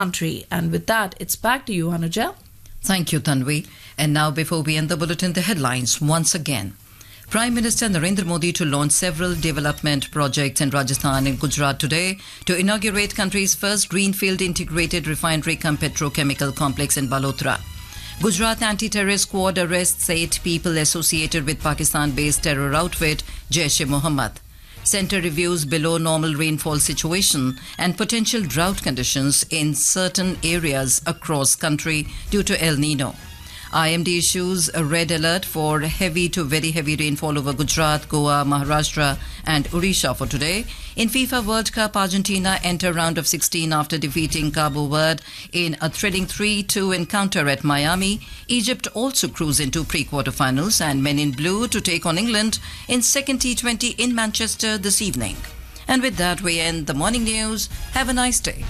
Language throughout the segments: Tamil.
country. And with that, it's back to you, Anuja. Thank you, Tanvi. And now, before we end the bulletin, the headlines once again. Prime Minister Narendra Modi to launch several development projects in Rajasthan and Gujarat today to inaugurate country's first greenfield integrated refinery cum petrochemical complex in Balotra. Gujarat anti-terrorist squad arrests eight people associated with Pakistan-based terror outfit Jaish-e-Mohammed. Centre reviews below normal rainfall situation and potential drought conditions in certain areas across country due to El Nino. IMD issues a red alert for heavy to very heavy rainfall over Gujarat, Goa, Maharashtra, and Odisha for today. In FIFA World Cup, Argentina enter round of 16 after defeating Cabo Verde in a thrilling 3-2 encounter at Miami. Egypt also cruise into pre-quarterfinals and men in blue to take on England in second T20 in Manchester this evening. And with that, we end the morning news. Have a nice day.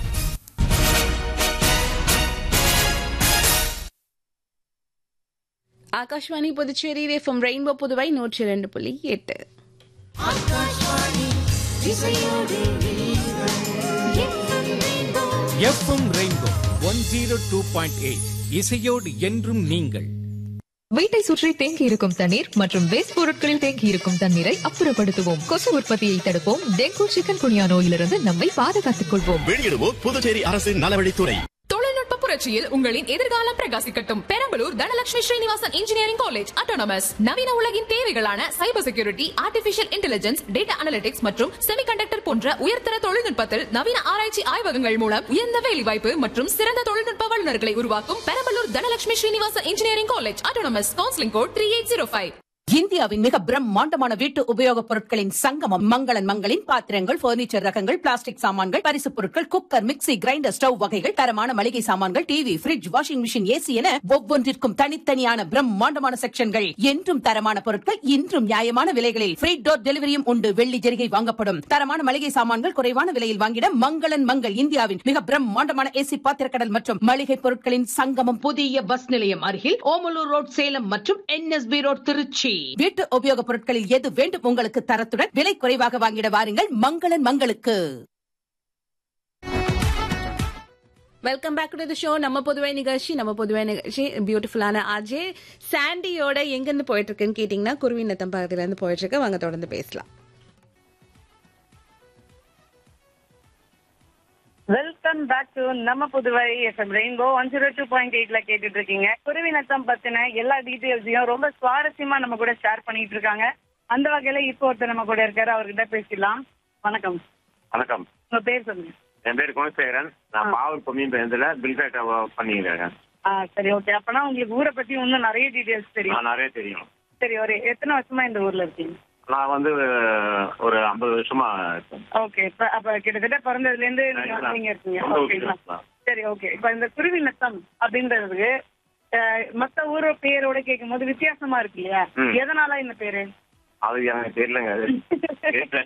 Akashvani Puducherry FM rainbow Puduvai நூற்றி ரெண்டு புள்ளி எட்டு FM rainbow one zero two point eight இசையோடு என்றும் நீங்கள் வீட்டை சுற்றி தேங்கி இருக்கும் தண்ணீர் மற்றும் வேஸ்ட் பொருட்களில் தேங்கி இருக்கும் தண்ணீரை அப்புறப்படுத்துவோம் கொசு உற்பத்தியை தடுப்போம் டெங்கு சிக்கன் குனியா நோயிலிருந்து நம்மை பாதுகாத்துக் கொள்வோம் வெளியிடுவோம் புதுச்சேரி அரசின் நலவழித்துறை தொழில்நுட்ப புரட்சியில் உங்களின் எதிர்காலம் பிரகாசிக்கட்டும் Perambalur Dhanalakshmi Srinivasan engineering college autonomous நவீன உலகின் தேவைகளான cyber security artificial intelligence data analytics மற்றும் செமிகண்டக்டர் போன்ற உயர்தர தொழில்நுட்பத்தில் நவீன ஆராய்ச்சி ஆய்வகங்கள் மூலம் உயர்ந்த வேலைவாய்ப்பு மற்றும் சிறந்த தொழில்நுட்ப வல்லுநர்களை உருவாக்கும் Perambalur Dhanalakshmi Srinivasan engineering college autonomous counselling code three eight zero five இந்தியாவின் மிக பிரம்மாண்டமான வீட்டு உபயோகப் பொருட்களின் சங்கமம் மங்களன் மங்களின் பாத்திரங்கள் பர்னிச்சர் ரகங்கள் பிளாஸ்டிக் சாமான்கள் பரிசுப் பொருட்கள் குக்கர் மிக்ஸி கிரைண்டர் ஸ்டவ் வகைகள் தரமான மளிகை சாமான்கள் TV fridge washing machine AC என ஒவ்வொன்றிற்கும் தனித்தனியான பிரம்மாண்டமான செக்ஷன்கள் என்றும் தரமான பொருட்கள் இன்றும் நியாயமான விலைகளில் ஃப்ரீ டோர் டெலிவரியும் உண்டு வெள்ளி ஜெரிகை வாங்கப்படும் தரமான மளிகை சாமான்கள் குறைவான விலையில் வாங்கிட மங்களன் மங்கள் இந்தியாவின் மிக பிரம்மாண்டமான ஏசி பாத்திரக்கடல் மற்றும் மளிகை பொருட்களின் சங்கமம் புதிய பஸ் நிலையம் அருகில் ஓமலூர் ரோட் சேலம் மற்றும் என்எஸ்பி ரோட் திருச்சி வீட்டு உபயோகப் பொருட்களில் எது வேண்டும் உங்களுக்கு தரத்துடன் விலை குறைவாக வாங்கிட வாருங்கள் மங்களன் மங்களுக்கு welcome back to the show நம்ம பொதுவை நிகழ்ச்சி நம்ம பொதுவை நிகழ்ச்சி பியூட்டிஃபுல்லான ஆர்ஜே சாண்டியோட எங்கிருந்து போயிட்டு இருக்குன்னு கேட்டீங்கன்னா குருவிநத்தம் பகுதியில இருந்து போயிட்டு இருக்கு வாங்க தொடர்ந்து பேசலாம் வெல்கம் பேக் டு நம்ம Puduvai FM rainbow one zero two point எயிட்ல கேட்டுட்டு இருக்கீங்க குருவினத்தம் பத்தின எல்லா டீடைல்ஸையும் ரொம்ப சுவாரஸ்யமா நம்ம கூட ஷேர் பண்ணிட்டு இருக்காங்க அந்த வகையில இப்போ ஒருத்தர் நம்ம கூட இருக்காரு அவர்கிட்ட பேசிடலாம் வணக்கம் வணக்கம் உங்க பேர் சொல்லுங்க என் பேர் குணசேகரன் நான் பாவூர் கொம்மியின் பேருந்துல பில்பேட்டை பண்ணிக்கிறேன் ஆ சரி ஓகே அப்பனா உங்களுக்கு ஊரை பத்தி இன்னும் நிறைய டீடைல்ஸ் தெரியும் நான் நிறைய தெரியும் சரி ஒரு எத்தனை வருஷமா இந்த ஊர்ல இருக்கீங்க நான் வந்து ஒரு ஐம்பது வருஷமா இருக்கேன் ஓகே இப்ப அப்ப கிட்டத்தட்ட பிறந்ததுல இருந்து நீங்க வந்து இங்க இருக்கீங்க சொந்த ஓகேங்களா ஊருக்கு தான். சரி ஓகே இப்ப இந்த குருவிநத்தம் அப்படின்றது அஹ், மத்த ஊர் பேரோட கேட்கும் போது வித்தியாசமா இருக்கு இல்லையா ம். எதனால இந்த பேரு அது எனக்கு தெரியலங்க அது தெரியல.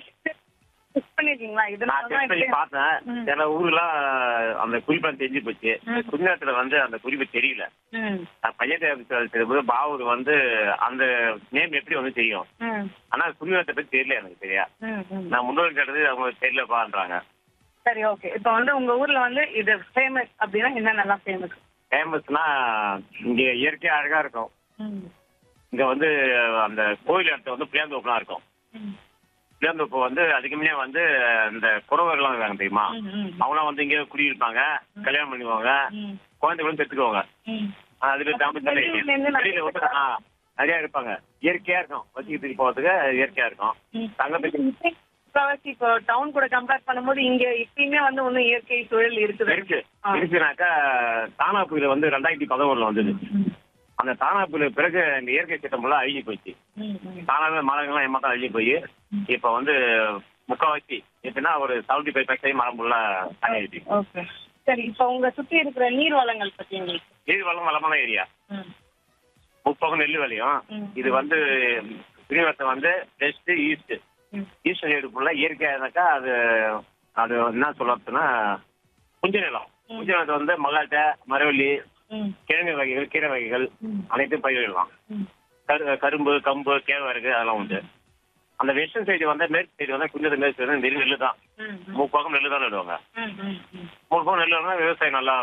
Fix பண்ணிருக்கீங்களா நான் இதனால டெஸ்ட் பண்ணி பார்த்தேன் சில ஊர்லாம் அந்த குறிப்பெல்லாம் தெரிஞ்சு போச்சு குஜராத்துல வந்து அந்த குறிப்பு தெரியல நான் பையன் போது பாவூர் வந்து அந்த நேம் எப்படி வந்து தெரியும் ஆனா குடிநீரத்தை பத்தி தெரியல எனக்கு சரியா நான் முன்னோர் கேட்டது அவங்க தெரியலப்பான்றாங்க சரி ஓகே இப்ப வந்து உங்க ஊர்ல வந்து இது ஃபேமஸ் அப்படின்னா என்னென்னலாம் ஃபேமஸ் ஃபேமஸ்னா இங்க இயற்கையா அழகா இருக்கும் இங்க வந்து அந்த கோயில் இடத்துல வந்து புளியாந்தோப்புலாம் இருக்கும் புளியாந்தோப்பு வந்து அதுக்குமே வந்து இந்த குறவர்கள்லாம் இருக்காங்க தெரியுமா அவங்களாம் வந்து இங்க குடியிருப்பாங்க கல்யாணம் பண்ணுவாங்க குழந்தைகளும் பெற்றுக்குவாங்க அதுக்கு தமிழ் தலை வெளியூர்ல இருந்து நிறைய வெளியில வந்து, ஆ, நிறைய இருப்பாங்க இயற்கையா இருக்கும் வச்சுக்கிட்டு போறதுக்கு இயற்கையா இருக்கும் தங்கத்துக்கு முக்காவாசி இப்போ டவுன் கூட கம்பேர் பண்ணும்போது இங்க இப்பயுமே வந்து ஒன்னும் இயற்கை சூழல் இருக்குது இருக்கு ஆ. இருக்குனாக்கா தானா புயல் வந்து ரெண்டாயிரத்தி பதினோருல வந்தது அந்த தானா புயல் பிறகு இந்த இயற்கை திட்டம் எல்லாம் அழிஞ்சு போச்சு தானாவே மரங்கள்லாம் ஏமாத்தான் அழிஞ்சு போய் இப்ப வந்து முக்காவாசி எப்படின்னா ஒரு செவன்டி ஃபைவ் பர்சன்ட் மரம் ஃபுல்லா தண்ணி ஆயிடுச்சு ஓகே சரி இப்போ உங்க சுத்தி இருக்கிற நீர் வளங்கள் பத்தி உங்களுக்கு நீர் வளம் வளமான ஏரியா ம். முப்பகம் நெல் விளையும் ம். இது வந்து ஸ்ரீவர்த்தம் வந்து வெஸ்ட் ஈஸ்ட் ஈஸ்ட் சைடு ஃபுல்லா இயற்கையானாக்கா அது அது என்ன சொல்றதுன்னா புஞ்ச நிலம் புஞ்ச நிலத்தை வந்து மல்லாட்டை மரவள்ளி கிழங்கு வகைகள் கீரை வகைகள் அனைத்தும் பயிரிடலாம் கரு- கரும்பு கம்பு கேழ்வரகு அதெல்லாம் உண்டு அந்த வெஸ்டர்ன் சைடு வந்து மேற்கு சைடு வந்து குஞ்சது மேற்கு சைடு நெல் நெல்லு தான் முப்பக்கம் நெல்லு தான் நடுவாங்க மூணு பக்கம் நெல் விவசாயம் நல்லா